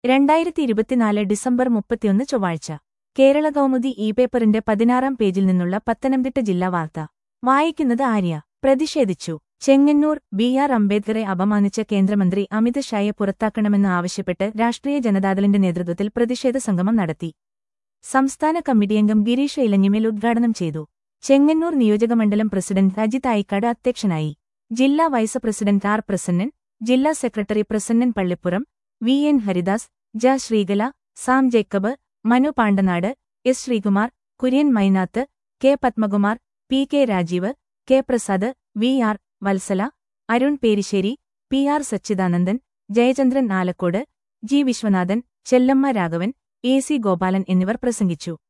രണ്ടായിരത്തി ഇരുപത്തിനാല് ഡിസംബർ മുപ്പത്തിയൊന്ന് ചൊവ്വാഴ്ച കേരള കൗമുദി ഇ പേപ്പറിന്റെ പതിനാറാം പേജിൽ നിന്നുള്ള പത്തനംതിട്ട ജില്ലാ വാർത്ത വായിക്കുന്നത് ആര്യ പ്രതിഷേധിച്ചു ചെങ്ങന്നൂർ ബി ആർ അംബേദ്കറെ അപമാനിച്ച കേന്ദ്രമന്ത്രി അമിത് ഷായെ പുറത്താക്കണമെന്ന് ആവശ്യപ്പെട്ട് രാഷ്ട്രീയ ജനതാദളിന്റെ നേതൃത്വത്തിൽ പ്രതിഷേധ സംഗമം നടത്തി സംസ്ഥാന കമ്മിറ്റിയംഗം ഗിരീഷ് ഇലഞ്ഞിമേൽ ഉദ്ഘാടനം ചെയ്തു ചെങ്ങന്നൂർ നിയോജകമണ്ഡലം പ്രസിഡന്റ് അജിത് ആയിക്കാട് അധ്യക്ഷനായി ജില്ലാ വൈസ് പ്രസിഡന്റ് ആർ പ്രസന്നൻ ജില്ലാ secretary Prasannan Pallippuram V N Haridas ജ Sreekala Sam Jacob Manu Pandanad S Sreekumar Kurian Mainath K Padmakumar P K Rajeev K Prasad V R Vatsala Arun Perissery P R Sachidanandan Jayachandran Alakode G Viswanathan Chellamma Raghavan A C Gopalan എന്നിവർ പ്രസംഗിച്ചു